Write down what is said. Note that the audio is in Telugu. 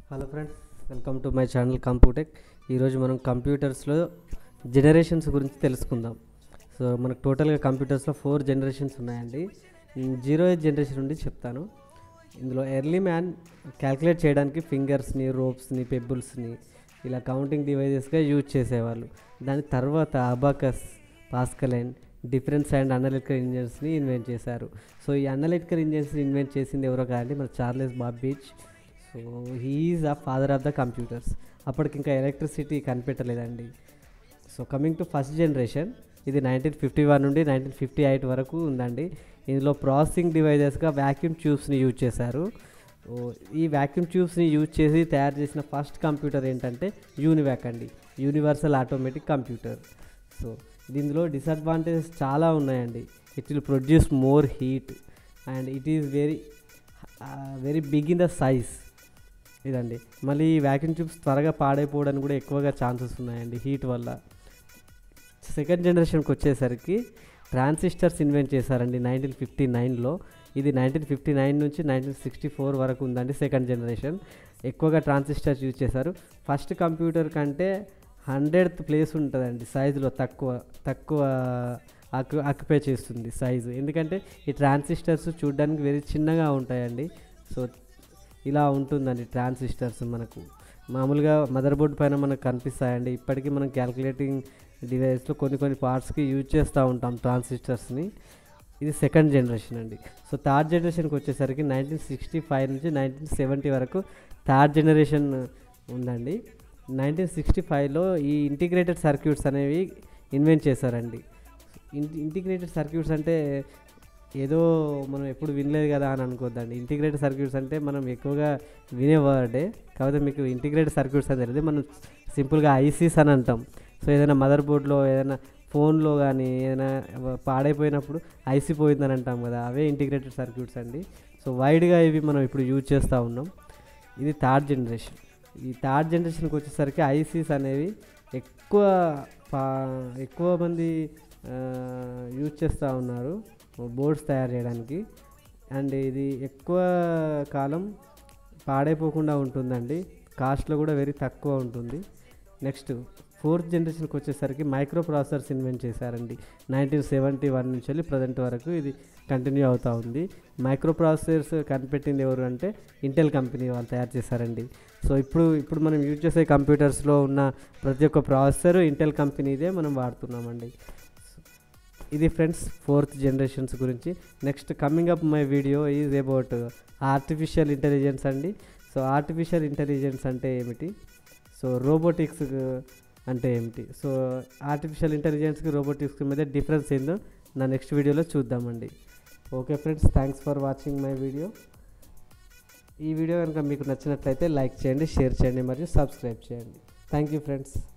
hello friends welcome to my channel Computech ఈరోజు మనం కంప్యూటర్స్లో జనరేషన్స్ గురించి తెలుసుకుందాం సో మనకు టోటల్గా కంప్యూటర్స్లో ఫోర్ జనరేషన్స్ ఉన్నాయండి జీరో ఎయిట్ జనరేషన్ నుండి చెప్తాను ఇందులో ఎర్లీ మ్యాన్ క్యాల్కులేట్ చేయడానికి ఫింగర్స్ని రోప్స్ని పెబుల్స్ని ఇలా కౌంటింగ్ డివైజెస్గా యూజ్ చేసేవాళ్ళు దాని తర్వాత abacus pascaline difference and analytical ఇంజన్స్ని ఇన్వెంట్ చేశారు సో ఈ అనలిటికల్ ఇంజన్స్ని ఇన్వెంట్ చేసింది ఎవరో కాదండి మన Charles Babbage so he is a father of the computers అప్పటికి ఇంకా ఎలక్ట్రిసిటీ కనిపెట్టలేదండి so coming to first generation ఇది నైన్టీన్ ఫిఫ్టీ వన్ నుండి నైన్టీన్ ఫిఫ్టీ ఎయిట్ వరకు ఉందండి ఇందులో ప్రాసెసింగ్ డివైజెస్గా వ్యాక్యూమ్ ట్యూబ్స్ని యూజ్ చేశారు ఓ, ఈ వ్యాక్యూమ్ ట్యూబ్స్ని యూజ్ చేసి తయారు చేసిన ఫస్ట్ కంప్యూటర్ ఏంటంటే యూనివ్యాక్ అండి యూనివర్సల్ ఆటోమేటిక్ కంప్యూటర్ సో దీనిలో డిసడ్వాంటేజెస్ చాలా ఉన్నాయండి it will produce more heat and it is very very big in the size ఇదండి మళ్ళీ ఈ వ్యాక్యూమ్ ట్యూబ్స్ త్వరగా పాడైపోవడానికి కూడా ఎక్కువగా ఛాన్సెస్ ఉన్నాయండి హీట్ వల్ల సెకండ్ జనరేషన్కి వచ్చేసరికి ట్రాన్సిస్టర్స్ ఇన్వెంట్ చేశారండి నైన్టీన్ ఫిఫ్టీ నైన్లో ఇది నైన్టీన్ ఫిఫ్టీ నైన్ నుంచి నైన్టీన్ సిక్స్టీ ఫోర్ వరకు ఉందండి సెకండ్ జనరేషన్ ఎక్కువగా ట్రాన్సిస్టర్స్ యూజ్ చేశారు ఫస్ట్ కంప్యూటర్ కంటే హండ్రెడ్ ప్లేస్ ఉంటుందండి సైజులో తక్కువ తక్కువ ఆక్యు ఆక్యుపై చేస్తుంది సైజు ఎందుకంటే ఈ ట్రాన్సిస్టర్స్ చూడడానికి వెరీ చిన్నగా ఉంటాయండి సో ఇలా ఉంటుందండి ట్రాన్సిస్టర్స్ మనకు మామూలుగా మదర్ బోర్డ్ పైన మనకు కనిపిస్తాయండి ఇప్పటికీ మనం క్యాల్కులేటింగ్ డివైస్లో కొన్ని కొన్ని పార్ట్స్కి యూజ్ చేస్తూ ఉంటాం ట్రాన్సిస్టర్స్ని ఇది సెకండ్ జనరేషన్ అండి సో థర్డ్ జనరేషన్కి వచ్చేసరికి నైన్టీన్ సిక్స్టీ ఫైవ్ నుంచి నైన్టీన్ సెవెంటీ వరకు థర్డ్ జనరేషన్ ఉందండి నైన్టీన్ సిక్స్టీ ఫైవ్లో ఈ ఇంటిగ్రేటెడ్ సర్క్యూట్స్ అనేవి ఇన్వెంట్ చేశారండి ఇంటి ఇంటిగ్రేటెడ్ సర్క్యూట్స్ అంటే ఏదో మనం ఎప్పుడు వినలేదు కదా అని అనుకోద్దండి ఇంటిగ్రేటెడ్ సర్క్యూట్స్ అంటే మనం ఎక్కువగా వినే వర్డే కాకపోతే మీకు ఇంటిగ్రేటెడ్ సర్క్యూట్స్ అని తెలియదు మనం సింపుల్గా ఐసీస్ అని అంటాం సో ఏదైనా మదర్ బోర్డ్లో ఏదైనా ఫోన్లో కానీ ఏదైనా పాడైపోయినప్పుడు ఐసీ పోయిందని అంటాం కదా అవే ఇంటిగ్రేటెడ్ సర్క్యూట్స్ అండి సో వైడ్గా ఇవి మనం ఇప్పుడు యూజ్ చేస్తూ ఉన్నాం ఇది థర్డ్ జనరేషన్ ఈ థర్డ్ జనరేషన్కి వచ్చేసరికి ఐసీస్ అనేవి ఎక్కువ పా ఎక్కువ మంది యూజ్ చేస్తూ ఉన్నారు బోర్డ్స్ తయారు చేయడానికి అండ్ ఇది ఎక్కువ కాలం పాడైపోకుండా ఉంటుందండి కాస్ట్లో కూడా వెరీ తక్కువ ఉంటుంది నెక్స్ట్ ఫోర్త్ జనరేషన్కి వచ్చేసరికి మైక్రో ప్రాసెసర్స్ ఇన్వెంట్ చేశారండి నైన్టీన్ సెవెంటీ వన్ నుంచి వెళ్ళి ప్రజెంట్ వరకు ఇది కంటిన్యూ అవుతూ ఉంది మైక్రో ప్రాసెసర్స్ కనిపెట్టింది ఎవరు అంటే ఇంటెల్ కంపెనీ వాళ్ళు తయారు చేశారండి సో ఇప్పుడు ఇప్పుడు మనం యూజ్ చేసే కంప్యూటర్స్లో ఉన్న ప్రతి ఒక్క ప్రాసెసర్ ఇంటెల్ కంపెనీదే మనం వాడుతున్నామండి ఇది ఫ్రెండ్స్ ఫోర్త్ జనరేషన్స్ గురించి next coming up my video is about artificial intelligence అండి సో ఆర్టిఫిషియల్ ఇంటెలిజెన్స్ అంటే ఏమిటి సో రోబోటిక్స్ అంటే ఏమిటి సో ఆర్టిఫిషియల్ ఇంటెలిజెన్స్కి రోబోటిక్స్కి మధ్య డిఫరెన్స్ ఏందో నా నెక్స్ట్ వీడియోలో చూద్దామండి okay friends thanks for watching my video ఈ వీడియో కనుక మీకు నచ్చినట్లయితే లైక్ చేయండి షేర్ చేయండి మరియు సబ్స్క్రైబ్ చేయండి థ్యాంక్ యూ ఫ్రెండ్స్